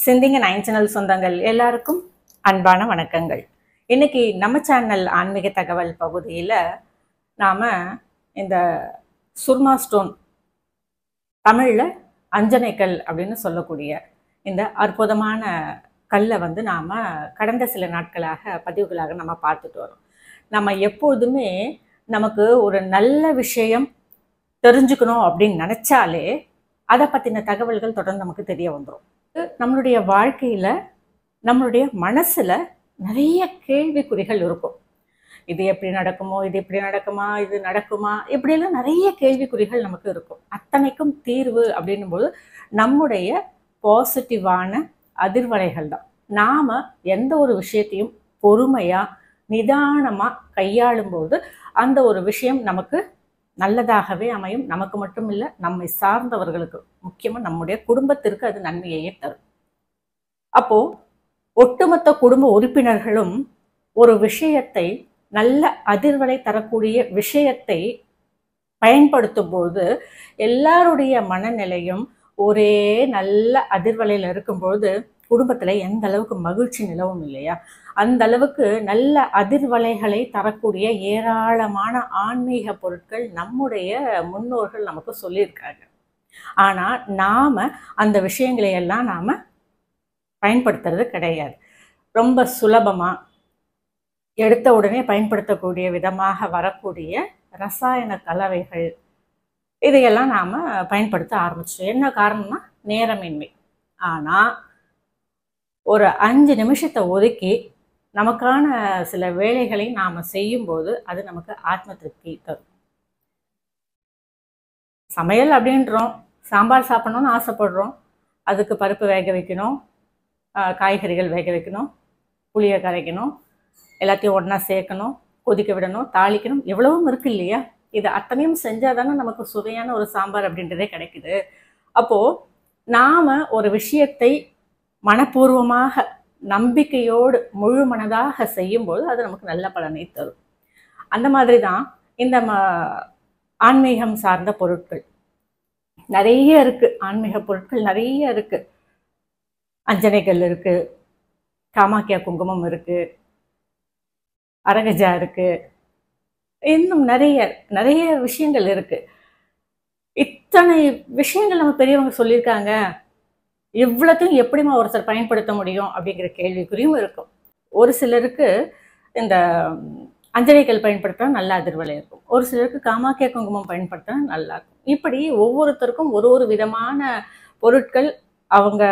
சிந்திங்க nine channel சொந்தங்கள் எல்லாருக்கும் அன்பான வணக்கங்கள் இன்னைக்கு நம்ம சேனல் ஆன்மீக தகவல் பகுதியில் நாம் இந்த சுர்மா ஸ்டோன் தமிழில் அஞ்சனைக்கல் அப்படின்னு சொல்லக்கூடிய இந்த அற்புதமான கல்லை வந்து நாம் கடந்த சில நாட்களாக பதிவுகளாக நம்ம பார்த்துட்டு வரோம் நம்ம எப்பொழுதுமே நமக்கு ஒரு நல்ல விஷயம் தெரிஞ்சுக்கணும் அப்படின்னு நினச்சாலே அதை பற்றின தகவல்கள் தொடர்ந்து நமக்கு தெரிய வந்துடும் நம்மளுடைய வாழ்க்கையில் நம்மளுடைய மனசில் நிறைய கேள்விக்குறிகள் இருக்கும் இது எப்படி நடக்குமோ இது எப்படி நடக்குமா இது நடக்குமா இப்படியெல்லாம் நிறைய கேள்விக்குறிகள் நமக்கு இருக்கும் அத்தனைக்கும் தீர்வு அப்படின்னும்போது நம்முடைய பாசிட்டிவான அதிர்வலைகள் தான் நாம் எந்த ஒரு விஷயத்தையும் பொறுமையாக நிதானமாக கையாளும்போது அந்த ஒரு விஷயம் நமக்கு நல்லதாகவே அமையும் நமக்கு மட்டும் இல்லை நம்மை சார்ந்தவர்களுக்கு முக்கியமாக நம்முடைய குடும்பத்திற்கு அது நன்மையையே தரும் அப்போ ஒட்டுமொத்த குடும்ப உறுப்பினர்களும் ஒரு விஷயத்தை நல்ல அதிர்வலை தரக்கூடிய விஷயத்தை பயன்படுத்தும் போது எல்லாருடைய மனநிலையும் ஒரே நல்ல அதிர்வலையில் இருக்கும்போது குடும்பத்தில் எந்த அளவுக்கு மகிழ்ச்சி நிலவும் இல்லையா அந்த அளவுக்கு நல்ல அதிர்வலைகளை தரக்கூடிய ஏராளமான ஆன்மீக பொருட்கள் நம்முடைய முன்னோர்கள் நமக்கு சொல்லியிருக்காங்க ஆனால் நாம் அந்த விஷயங்களை எல்லாம் நாம் பயன்படுத்துறது கிடையாது ரொம்ப சுலபமாக எடுத்த உடனே பயன்படுத்தக்கூடிய விதமாக வரக்கூடிய ரசாயன கலவைகள் இதையெல்லாம் நாம் பயன்படுத்த ஆரம்பிச்சிட்டோம் என்ன காரணம்னா நேரமின்மை ஆனால் ஒரு அஞ்சு நிமிஷத்தை ஒதுக்கி நமக்கான சில வேலைகளை நாம் செய்யும்போது அது நமக்கு ஆத்ம திருப்தி தரும் சமையல் அப்படின்றோம் சாம்பார் சாப்பிடணும்னு ஆசைப்படுறோம் அதுக்கு பருப்பு வேக வைக்கணும் காய்கறிகள் வேக வைக்கணும் புளியை கரைக்கணும் எல்லாத்தையும் ஒன்றா சேர்க்கணும் கொதிக்க விடணும் தாளிக்கணும் எவ்வளவும் இருக்கு இல்லையா இது அத்தனையும் செஞ்சால் தானே நமக்கு சுவையான ஒரு சாம்பார் அப்படின்றதே கிடைக்குது அப்போது நாம் ஒரு விஷயத்தை மனப்பூர்வமாக நம்பிக்கையோடு முழு மனதாக செய்யும்போது அது நமக்கு நல்ல பலனை தரும் அந்த மாதிரி தான் இந்த ம ஆன்மீகம் சார்ந்த பொருட்கள் நிறைய இருக்குது ஆன்மீக பொருட்கள் நிறைய இருக்குது அஞ்சனைகள் இருக்குது காமாக்கியா குங்குமம் இருக்குது அரகஜா இருக்குது இன்னும் நிறைய நிறைய விஷயங்கள் இருக்குது இத்தனை விஷயங்கள் நம்ம பெரியவங்க சொல்லியிருக்காங்க இவ்வளோத்தையும் எப்படிமா ஒருத்தர் பயன்படுத்த முடியும் அப்படிங்கிற கேள்விக்குறியும் இருக்கும் ஒரு சிலருக்கு இந்த அஞ்சலிகள் பயன்படுத்தினா நல்ல அதிர்வலை இருக்கும் ஒரு சிலருக்கு காமாக்கிய குங்குமம் பயன்படுத்தினா நல்லா இருக்கும் இப்படி ஒவ்வொருத்தருக்கும் ஒரு ஒரு விதமான பொருட்கள் அவங்க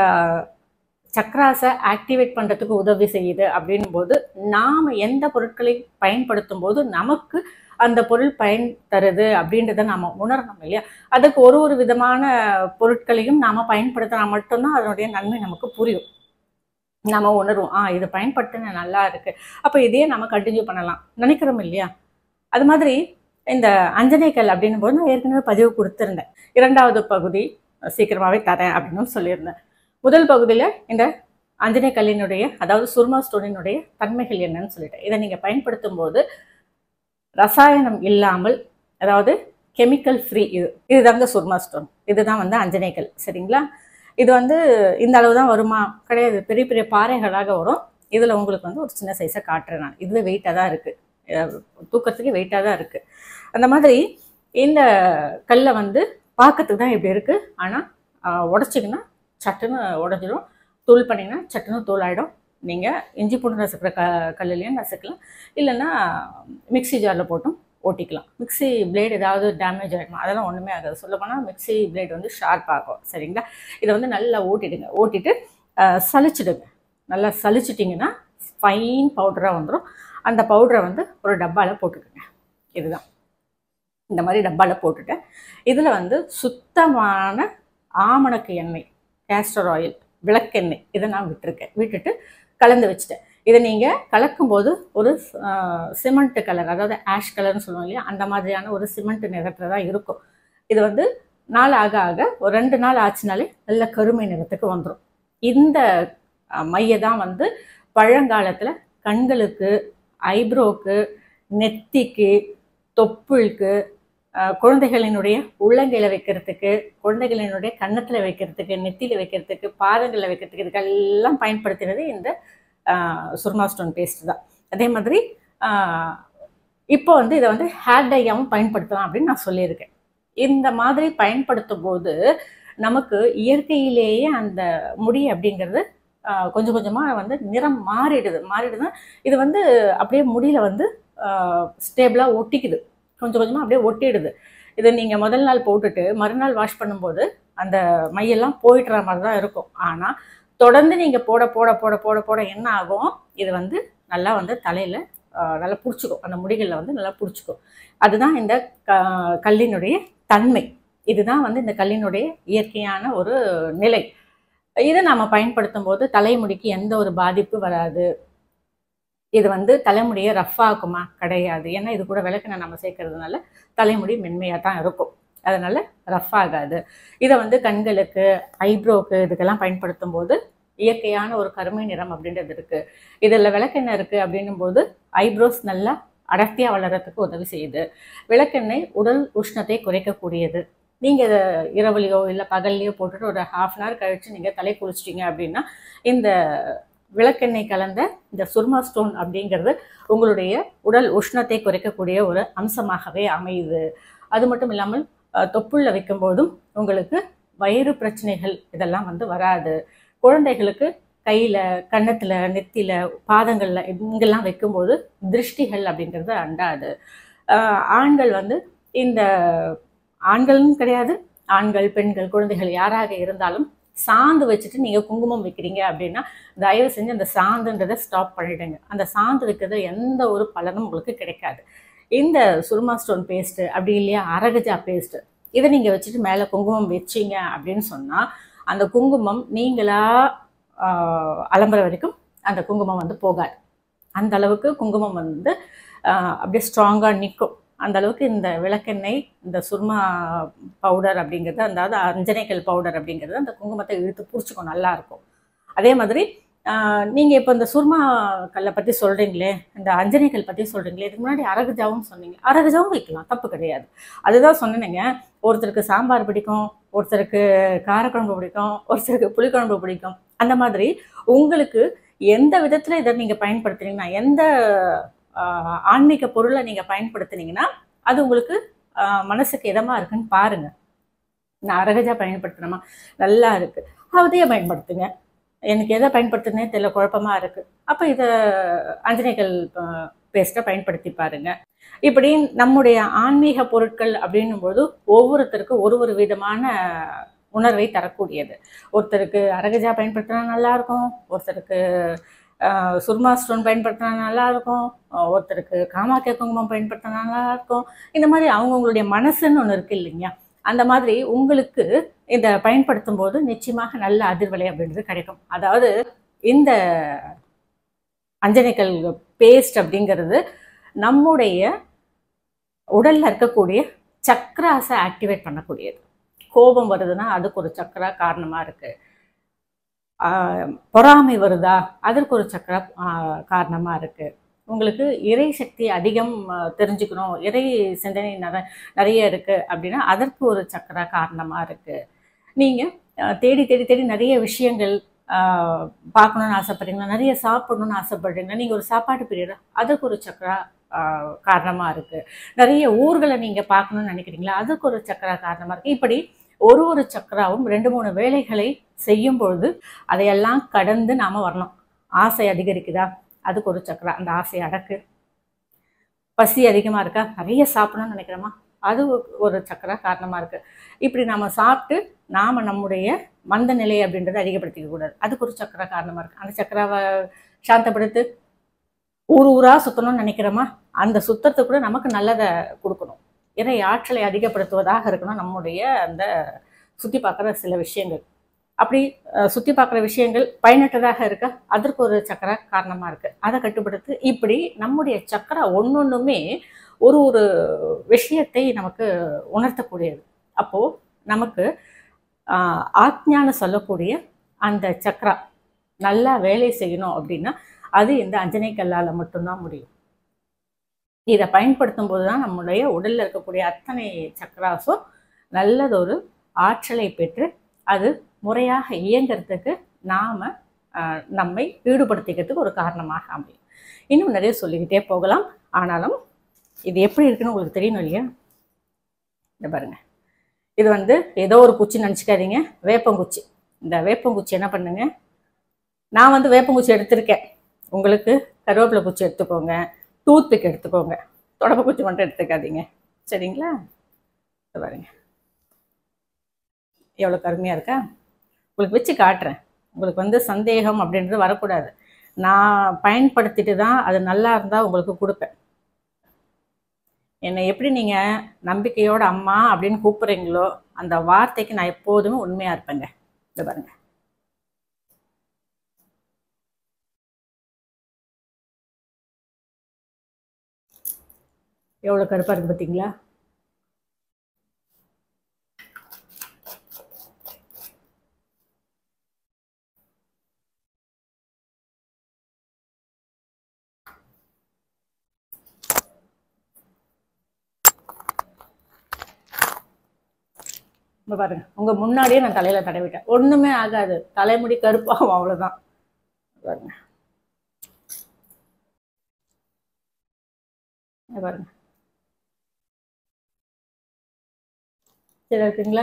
சக்ராஸை ஆக்டிவேட் பண்ணுறதுக்கு உதவி செய்யுது அப்படின்னும் போது நாம் எந்த பொருட்களை பயன்படுத்தும் போது நமக்கு அந்த பொருள் பயன் தருது அப்படின்றத நாம் உணரணும் இல்லையா அதுக்கு ஒரு ஒரு விதமான பொருட்களையும் நாம் பயன்படுத்தினா மட்டும்தான் அதனுடைய நன்மை நமக்கு புரியும் நம்ம உணர்வோம் ஆ இது பயன்படுத்தின நல்லா இருக்குது அப்போ இதையே நம்ம கண்டினியூ பண்ணலாம் நினைக்கிறோம் இல்லையா அது மாதிரி இந்த அஞ்சனைக்கல் அப்படின்னும் போது நான் ஏற்கனவே பதிவு கொடுத்துருந்தேன் இரண்டாவது பகுதி சீக்கிரமாகவே தரேன் அப்படின்னு சொல்லியிருந்தேன் முதல் பகுதியில் இந்த அஞ்சனை கல்லினுடைய அதாவது சுர்மா ஸ்டோனினுடைய தன்மைகள் என்னன்னு சொல்லிட்டேன் இதை நீங்கள் பயன்படுத்தும் போது ரசாயனம் இல்லாமல் அதாவது கெமிக்கல் ஃப்ரீ இது இதுதாங்க சுர்மா ஸ்டோன் இதுதான் வந்து அஞ்சனைக்கல் சரிங்களா இது வந்து இந்த அளவு தான் வருமா கிடையாது பெரிய பெரிய பாறைகளாக வரும் இதில் உங்களுக்கு வந்து ஒரு சின்ன சைஸை காட்டுறேன் நான் இதுவே வெயிட்டாக தான் இருக்குது தூக்கத்துக்கு வெயிட்டாக தான் இருக்குது அந்த மாதிரி இந்த கல்லை வந்து பார்க்கறதுக்கு தான் இப்படி இருக்குது ஆனால் உடச்சிங்கன்னா சட்டுன்னு உடஞ்சிரும் தூள் பண்ணிங்கன்னா சட்டுன்னு தூள் ஆகிடும் நீங்கள் இஞ்சி பூண்டு நசுக்கிற க கல்லுலேயும் நசுக்கலாம் இல்லைன்னா மிக்சி ஜாரில் போட்டும் ஓட்டிக்கலாம் மிக்சி பிளேடு ஏதாவது டேமேஜ் ஆகிடுமா அதெல்லாம் ஒன்றுமே ஆகாது சொல்ல போனால் மிக்சி பிளேடு வந்து ஷார்ப் ஆகும் சரிங்களா இதை வந்து நல்லா ஓட்டிடுங்க ஓட்டிட்டு சலிச்சிடுங்க நல்லா சலிச்சிட்டிங்கன்னா ஃபைன் பவுடராக வந்துடும் அந்த பவுடரை வந்து ஒரு டப்பாவில் போட்டுக்கோங்க இதுதான் இந்த மாதிரி டப்பாவில் போட்டுட்டேன் இதில் வந்து சுத்தமான ஆமணக்கு எண்ணெய் கேஸ்டர் ஆயில் விளக்கெண்ணெய் இதை நான் விட்டுருக்கேன் விட்டுட்டு கலந்து வச்சுட்டேன் இதை நீங்கள் கலக்கும்போது ஒரு சிமெண்ட் கலர் அதாவது ஆஷ் கலர்னு சொல்லுவோம் இல்லையா அந்த மாதிரியான ஒரு சிமெண்ட் நிறத்தில் தான் இருக்கும் இது வந்து நாள் ஆக ஆக ஒரு ரெண்டு நாள் ஆச்சுனாலே நல்ல கருமை நிறத்துக்கு வந்துடும் இந்த மைய தான் வந்து பழங்காலத்தில் கண்களுக்கு ஐப்ரோக்கு நெத்திக்கு தொப்புளுக்கு ஆஹ் குழந்தைகளினுடைய உள்ளங்கையில வைக்கிறதுக்கு குழந்தைகளினுடைய கன்னத்துல வைக்கிறதுக்கு நெத்தியில வைக்கிறதுக்கு பாதங்கள்ல வைக்கிறதுக்கு இதுக்கெல்லாம் பயன்படுத்தினது இந்த ஆஹ் சுர்மா ஸ்டோன் பேஸ்ட் தான் அதே மாதிரி ஆஹ் இப்போ வந்து இதை வந்து ஹேர் டையாகவும் பயன்படுத்தலாம் அப்படின்னு நான் சொல்லியிருக்கேன் இந்த மாதிரி பயன்படுத்தும் போது நமக்கு இயற்கையிலேயே அந்த முடி அப்படிங்கிறது ஆஹ் கொஞ்சம் கொஞ்சமாக வந்து நிறம் மாறிடுது மாறிடுதுன்னா இது வந்து அப்படியே முடியில வந்து ஸ்டேபிளாக ஒட்டிக்குது கொஞ்சம் கொஞ்சமாக அப்படியே ஒட்டிடுது இது நீங்கள் முதல் நாள் போட்டுட்டு மறுநாள் வாஷ் பண்ணும்போது அந்த மையெல்லாம் போயிடுற மாதிரி தான் இருக்கும் ஆனால் தொடர்ந்து நீங்கள் போட போட போட போட போட என்ன ஆகும் இது வந்து நல்லா வந்து தலையில் நல்லா பிடிச்சிக்கும் அந்த முடிகளில் வந்து நல்லா பிடிச்சிக்கும் அதுதான் இந்த க கல்லினுடைய தன்மை இதுதான் வந்து இந்த கல்லினுடைய இயற்கையான ஒரு நிலை இதை நாம பயன்படுத்தும் போது தலைமுடிக்கு எந்த ஒரு பாதிப்பு வராது இது வந்து தலைமுடியை ரஃப் ஆக்குமா கிடையாது ஏன்னா இது கூட விளக்கெண்ணெய் நம்ம சேர்க்கறதுனால தலைமுடி மென்மையாக தான் இருக்கும் அதனால ரஃப் ஆகாது இதை வந்து கண்களுக்கு ஐப்ரோக்கு இதுக்கெல்லாம் பயன்படுத்தும் போது இயற்கையான ஒரு கருமை நிறம் அப்படின்றது இருக்கு இதில் விளக்கெண்ணெய் இருக்கு அப்படின்னும் போது ஐப்ரோஸ் நல்லா அடர்த்தியாக வளர்கிறதுக்கு உதவி செய்யுது விளக்கெண்ணெய் உடல் உஷ்ணத்தை குறைக்கக்கூடியது நீங்கள் இதை இரவுலையோ இல்லை பகல்லையோ போட்டுட்டு ஒரு ஹாஃப் அன் ஹவர் கழித்து நீங்கள் தலை குளிச்சிட்டிங்க அப்படின்னா இந்த விளக்கெண்ணெய் கலந்த இந்த சுர்மா ஸ்டோன் அப்படிங்கிறது உங்களுடைய உடல் உஷ்ணத்தை குறைக்கக்கூடிய ஒரு அம்சமாகவே அமையுது அது மட்டும் இல்லாமல் அஹ், தொப்புள்ள வைக்கும்போதும் உங்களுக்கு வயிறு பிரச்சனைகள் இதெல்லாம் வந்து வராது குழந்தைகளுக்கு கையில் கன்னத்தில் நெத்தியில் பாதங்களில் இங்கெல்லாம் வைக்கும்போது திருஷ்டிகள் அப்படிங்கிறது அண்டாது ஆஹ் ஆண்கள் வந்து இந்த ஆண்களும் கிடையாது ஆண்கள் பெண்கள் குழந்தைகள் யாராக இருந்தாலும் சாந்து வச்சுட்டு நீங்கள் குங்குமம் வைக்கிறீங்க அப்படின்னா தயவு செஞ்சு அந்த சாந்துன்றதை ஸ்டாப் பண்ணிடுங்க அந்த சாந்து வைக்கிறது எந்த ஒரு பலனும் உங்களுக்கு கிடைக்காது இந்த சுருமா ஸ்டோன் பேஸ்ட்டு அப்படி இல்லையா அரகஜா பேஸ்ட்டு இதை நீங்கள் வச்சுட்டு மேலே குங்குமம் வச்சீங்க அப்படின்னு சொன்னால் அந்த குங்குமம் நீங்களா ஆஹ், அலம்புற வரைக்கும் அந்த குங்குமம் வந்து போகாது அந்த அளவுக்கு குங்குமம் வந்து ஆஹ், அப்படியே ஸ்ட்ராங்காக நிற்கும் அந்த அளவுக்கு இந்த விளக்கெண்ணெய் இந்த சுர்மா பவுடர் அப்படிங்கிறது அதாவது அஞ்சனைக்கல் பவுடர் அப்படிங்கிறது அந்த குங்குமத்தை இழுத்து பிடிச்சிக்கும் நல்லா இருக்கும் அதே மாதிரி நீங்கள் இப்போ இந்த சுர்மா கல்லை பற்றி சொல்கிறீங்களே இந்த அஞ்சனைக்கல் பற்றி சொல்கிறீங்களே இதுக்கு முன்னாடி அரகுஜாவும் சொன்னீங்க அரகுஜாவும் வைக்கலாம் தப்பு கிடையாது அதுதான் சொன்னேனுங்க ஒருத்தருக்கு சாம்பார் பிடிக்கும் ஒருத்தருக்கு காரக்குழம்பு பிடிக்கும் ஒருத்தருக்கு புளிக்குழம்பு பிடிக்கும் அந்த மாதிரி உங்களுக்கு எந்த விதத்தில் இதை நீங்கள் பயன்படுத்துனீங்கன்னா எந்த ஆஹ், ஆன்மீக பொருளை நீங்கள் பயன்படுத்துனீங்கன்னா அது உங்களுக்கு ஆஹ், மனசுக்கு இதமாக இருக்குன்னு பாருங்க நான் அரகஜா பயன்படுத்துனோமா நல்லா இருக்கு அதையே பயன்படுத்துங்க எனக்கு எதை பயன்படுத்துனே தெரியல குழப்பமா இருக்கு அப்போ இதை அஞ்சனைகள் பேஸ்ட்டை பயன்படுத்தி பாருங்க இப்படி நம்முடைய ஆன்மீக பொருட்கள் அப்படின்னும்போது ஒவ்வொருத்தருக்கும் ஒரு ஒரு விதமான உணர்வை தரக்கூடியது ஒருத்தருக்கு அரகஜா பயன்படுத்தினா நல்லா இருக்கும் ஒருத்தருக்கு ஆஹ், சுர்மா ஸ்டோன் பயன்படுத்தினா நல்லா இருக்கும் ஆஹ், ஒருத்தருக்கு காமாக்கிய குங்குமம் பயன்படுத்தினா நல்லா இருக்கும் இந்த மாதிரி அவங்கவுங்களுடைய மனசுன்னு ஒன்று இருக்கு இல்லைங்க அந்த மாதிரி உங்களுக்கு இதை பயன்படுத்தும் போது நிச்சயமாக நல்ல அதிர்வலை அப்படின்றது கிடைக்கும் அதாவது இந்த அஞ்சனைக்கல் பேஸ்ட் அப்படிங்கிறது நம்முடைய உடல்ல இருக்கக்கூடிய சக்கராஸை ஆக்டிவேட் பண்ணக்கூடியது கோபம் வருதுன்னா அதுக்கு ஒரு சக்கரா காரணமா இருக்கு ஆஹ் பொறாமை வருதா அதற்கு ஒரு சக்கரா ஆஹ் காரணமா இருக்கு உங்களுக்கு இறை சக்தி அதிகம் ஆஹ் தெரிஞ்சுக்கணும் இறை சிந்தனை நிற- நிறைய இருக்கு அப்படின்னா அதற்கு ஒரு சக்கரா காரணமா இருக்கு நீங்க ஆஹ் தேடி தேடி தேடி நிறைய விஷயங்கள் ஆஹ் பார்க்கணும்னு ஆசைப்படுறீங்களா நிறைய சாப்பிடணும்னு ஆசைப்படுறீங்களா நீங்க ஒரு சாப்பாட்டு பீரியட் அதுக்கு ஒரு சக்கரா ஆஹ் காரணமா இருக்கு நிறைய ஊர்களை நீங்க பார்க்கணும்னு நினைக்கிறீங்களா அதுக்கு ஒரு சக்கரா காரணமா இருக்கு இப்படி ஒரு ஒரு சக்கராவும் ரெண்டு மூணு வேலைகளை செய்யும் பொழுது அதையெல்லாம் கடந்து நாம வரணும் ஆசை அதிகரிக்குதா அதுக்கு ஒரு சக்கரா அந்த ஆசையை அடக்கு பசி அதிகமா இருக்கா நிறைய சாப்பிடணும்னு நினைக்கிறோமா அது ஒரு- ஒரு சக்கரா காரணமா இருக்கு இப்படி நாம சாப்பிட்டு நாம நம்முடைய மந்த நிலை அப்படின்றத அதிகப்படுத்திக்க கூடாது அதுக்கு ஒரு சக்கரா காரணமா இருக்கு அந்த சக்கராவை சாந்தப்படுத்து ஊர் ஊரா சுத்தணும்னு நினைக்கிறோமா அந்த சுத்தத்தை கூட நமக்கு நல்லதை கொடுக்கணும் இறை ஆற்றலை அதிகப்படுத்துவதாக இருக்கணும் நம்முடைய அந்த சுத்தி பார்க்குற சில விஷயங்கள் அப்படி அஹ், சுத்தி பார்க்குற விஷயங்கள் பயனற்றதாக இருக்க அதற்கு ஒரு சக்கரா காரணமா இருக்கு அதை கட்டுப்படுத்து இப்படி நம்முடைய சக்கரா ஒன்னொன்றுமே ஒரு ஒரு விஷயத்தை நமக்கு உணர்த்தக்கூடியது அப்போ நமக்கு ஆஹ், ஆக்ஞான சொல்லக்கூடிய அந்த சக்கரா நல்லா வேலை செய்யணும் அப்படின்னா அது இந்த அஞ்சனை கல்லால மட்டும்தான் முடியும் இதை பயன்படுத்தும் போது தான் நம்முடைய உடலில் இருக்கக்கூடிய அத்தனை சக்கராஸும் நல்லதொரு ஆற்றலை பெற்று அது முறையாக இயங்கிறதுக்கு நாம் நம்மை ஈடுபடுத்திக்கிறதுக்கு ஒரு காரணமாக அமையும் இன்னும் நிறைய சொல்லிக்கிட்டே போகலாம் ஆனாலும் இது எப்படி இருக்குன்னு உங்களுக்கு தெரியணும் இல்லையா இந்த பாருங்க இது வந்து ஏதோ ஒரு குச்சி நினச்சிக்காதீங்க வேப்பங்குச்சி இந்த வேப்பங்குச்சி என்ன பண்ணுங்க நான் வந்து வேப்பங்குச்சி எடுத்திருக்கேன் உங்களுக்கு கருவேப்பிலை குச்சி எடுத்துக்கோங்க டூத் பிக் எடுத்துக்கோங்க தொடப்ப குச்சி மட்டும் எடுத்துக்காதீங்க சரிங்களா இது பாருங்க எவ்வளோ கருமையாக இருக்கா உங்களுக்கு வச்சு காட்டுறேன் உங்களுக்கு வந்து சந்தேகம் அப்படின்றது வரக்கூடாது நான் பயன்படுத்திட்டு தான் அது நல்லா இருந்தால் உங்களுக்கு கொடுப்பேன் என்னை எப்படி நீங்கள் நம்பிக்கையோட அம்மா அப்படின்னு கூப்பிட்றீங்களோ அந்த வார்த்தைக்கு நான் எப்போதுமே உண்மையாக இருப்பேங்க இதை பாருங்க எவ்வளோ கருப்பாக இருக்குது பார்த்தீங்களா இப்போ பாருங்க உங்க முன்னாடியே நான் தலையில தடவிட்டேன் ஒண்ணுமே ஆகாது தலைமுடி கருப்பாகும் அவ்வளவுதான் பாருங்க இங்க பாருங்க சரி இருக்குங்களா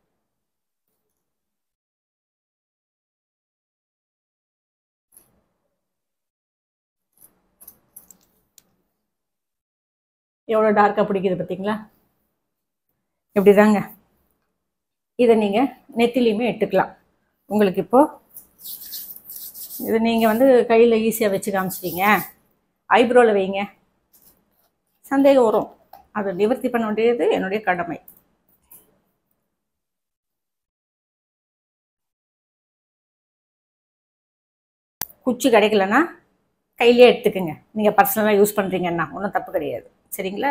எவ்வளோ டார்க்காக பிடிக்குது பார்த்தீங்களா இப்படி தாங்க இதை நீங்கள் நெத்திலையுமே எடுத்துக்கலாம் உங்களுக்கு இப்போது இது நீங்கள் வந்து கையில் ஈஸியாக வச்சு காமிச்சிட்டீங்க ஐப்ரோவில் வைங்க சந்தேகம் வரும் அதை நிவர்த்தி பண்ண வேண்டியது என்னுடைய கடமை குச்சி கிடைக்கலன்னா கையிலே எடுத்துக்கோங்க நீங்கள் பர்சனலாக யூஸ் பண்ணுறீங்கன்னா ஒன்றும் தப்பு கிடையாது சரிங்களா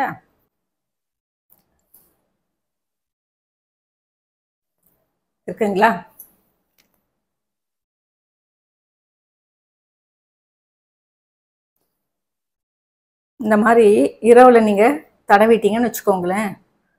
இருக்குங்களா இந்த மாதிரி இரவில் நீங்கள் தடவிட்டீங்கன்னு வச்சுக்கோங்களேன்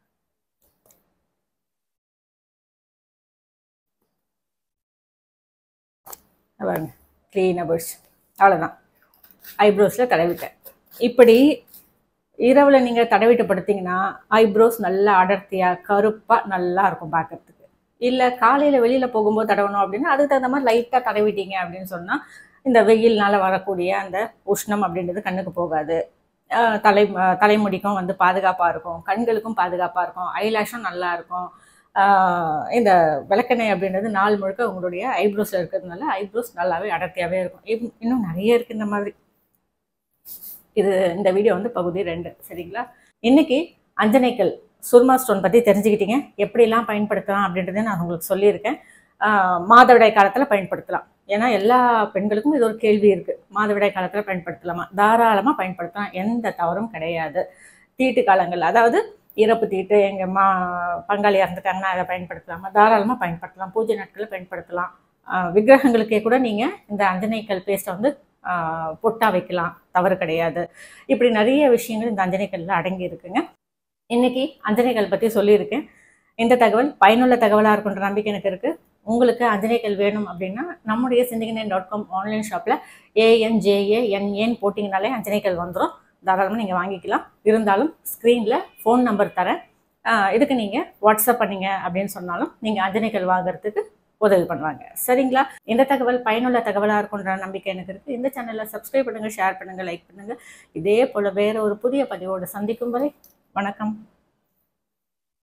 பாருங்க க்ளீனாக போயிடுச்சு அவ்வளோதான் ஐப்ரோஸில் தடவிட்டேன் இப்படி இரவில் நீங்கள் தடவிட்டு படுத்தீங்கன்னா ஐப்ரோஸ் நல்லா அடர்த்தியாக கருப்பாக நல்லா இருக்கும் பார்க்கறதுக்கு இல்லை காலையில் வெளியில் போகும்போது தடவணும் அப்படின்னா அதுக்கு தகுந்த மாதிரி லைட்டாக தடவிட்டீங்க அப்படின்னு சொன்னால் இந்த வெயில்னால வரக்கூடிய அந்த உஷ்ணம் அப்படின்றது கண்ணுக்கு போகாது அஹ் தலை அஹ் தலைமுடிக்கும் வந்து பாதுகாப்பாக இருக்கும் கண்களுக்கும் பாதுகாப்பாக இருக்கும் ஐலாஷும் நல்லா இருக்கும் ஆஹ் இந்த விளக்கெண்ணெய் அப்படின்றது நாள் முழுக்க உங்களுடைய ஐப்ரோஸில் இருக்கிறதுனால ஐப்ரோஸ் நல்லாவே அடர்த்தியாகவே இருக்கும் இப்- இன்னும் நிறைய இருக்குது இந்த மாதிரி இது இந்த வீடியோ வந்து பகுதி ரெண்டு சரிங்களா இன்னைக்கு அஞ்சனைக்கல் சுர்மா ஸ்டோன் பற்றி தெரிஞ்சுக்கிட்டீங்க எப்படிலாம் பயன்படுத்தலாம் அப்படின்றத நான் உங்களுக்கு சொல்லியிருக்கேன் ஆஹ் மாதவிடாய் காலத்தில் பயன்படுத்தலாம் ஏன்னா எல்லா பெண்களுக்கும் இது ஒரு கேள்வி இருக்குது மாதவிடாய் காலத்தில் பயன்படுத்தலாமா தாராளமாக பயன்படுத்தலாம் எந்த தவறும் கிடையாது தீட்டு காலங்கள் அதாவது இறப்பு தீட்டு எங்கள் மா பங்காளி இறந்துட்டாங்கன்னா அதை பயன்படுத்தலாமா தாராளமாக பயன்படுத்தலாம் பூஜை நாட்களில் பயன்படுத்தலாம் ஆஹ் விக்கிரகங்களுக்கே கூட நீங்கள் இந்த அஞ்சனைக்கல் பேஸ்ட்டை வந்து ஆஹ் பொட்டா வைக்கலாம் தவறு கிடையாது இப்படி நிறைய விஷயங்கள் இந்த அஞ்சனைக்கல்ல அடங்கி இருக்குங்க இன்னைக்கு அஞ்சனைக்கல் பற்றி சொல்லியிருக்கேன் இந்த தகவல் பயனுள்ள தகவலாக இருக்குன்ற நம்பிக்கை எனக்கு இருக்குது உங்களுக்கு அஞ்சனைக்கல் வேணும் அப்படின்னா நம்முடைய சிந்திகனேன் டாட் காம் ஆன்லைன் ஷாப்பில் ஏஎன்ஜேஏ என்ஏன்னு போட்டிங்கனாலே அஞ்சனைக்கல் வந்துடும் தாராளமாக நீங்கள் வாங்கிக்கலாம் இருந்தாலும் ஸ்க்ரீனில் ஃபோன் நம்பர் தரேன் ஆஹ் இதுக்கு நீங்கள் வாட்ஸ்அப் பண்ணீங்க அப்படின்னு சொன்னாலும் நீங்கள் அஞ்சனைக்கல் வாங்குறதுக்கு உதவி பண்ணுவாங்க சரிங்களா இந்த தகவல் பயனுள்ள தகவலாக இருக்குன்ற நம்பிக்கை எனக்கு இருக்குது இந்த சேனலில் சப்ஸ்கிரைப் பண்ணுங்கள் ஷேர் பண்ணுங்கள் லைக் பண்ணுங்கள் இதே போல் வேறு ஒரு புதிய பதிவோடு சந்திக்கும் வரை வணக்கம்